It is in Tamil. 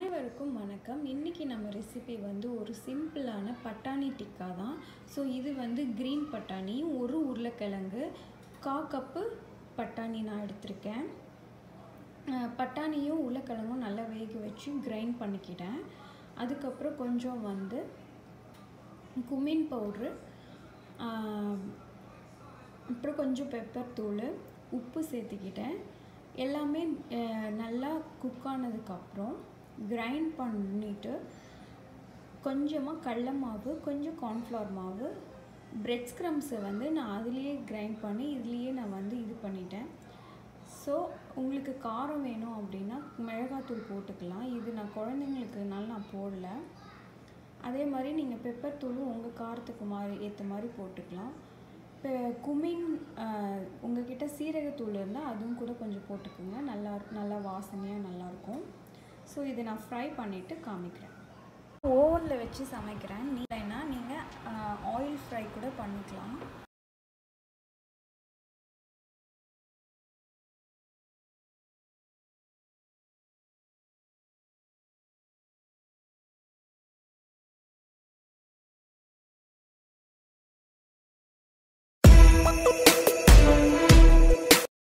அனைவருக்கும் வணக்கம் இன்றைக்கி நம்ம ரெசிபி வந்து ஒரு சிம்பிளான பட்டாணி டிக்கா தான் ஸோ இது வந்து க்ரீன் பட்டாணி ஒரு உருளைக்கிழங்கு கா கப்பு பட்டாணி நான் எடுத்திருக்கேன் அஹ் பட்டாணியும் உருளைக்கிழங்கும் நல்லா வேக வச்சு கிரைண்ட் பண்ணிக்கிட்டேன் அதுக்கப்புறம் கொஞ்சம் வந்து குமின் பவுட்ரு அப்புறம் கொஞ்சம் பெப்பர் தூள் உப்பு சேர்த்துக்கிட்டேன் எல்லாமே அஹ், நல்லா குக் ஆனதுக்கப்புறம் கிரைண்ட் பண்ணிவிட்டு கொஞ்சமாக கடல மாவு கொஞ்சம் கார்ன்ஃப்ளவர் மாவு பிரெட் ஸ்க்ரம்ஸை வந்து நான் அதுலேயே கிரைண்ட் பண்ணி இதுலேயே நான் வந்து இது பண்ணிட்டேன் ஸோ உங்களுக்கு காரம் வேணும் அப்படின்னா மிளகாத்தூள் போட்டுக்கலாம் இது நான் குழந்தைங்களுக்குனால நான் போடல அதே மாதிரி நீங்கள் பெப்பர் தூளும் உங்கள் காரத்துக்கு மாதிரி ஏற்ற மாதிரி போட்டுக்கலாம் இப்போ குமின் உங்ககிட்ட சீரகத்தூள் இருந்தால் அதுவும் கூட கொஞ்சம் போட்டுக்கோங்க நல்லா நல்லா வாசனையாக நல்லாயிருக்கும் ஸோ இதை நான் ஃப்ரை பண்ணிவிட்டு காமிக்கிறேன் ஓவனில் வச்சு சமைக்கிறேன் இல்லைன்னா நீங்கள் ஆயில் ஃப்ரை கூட பண்ணிக்கலாம்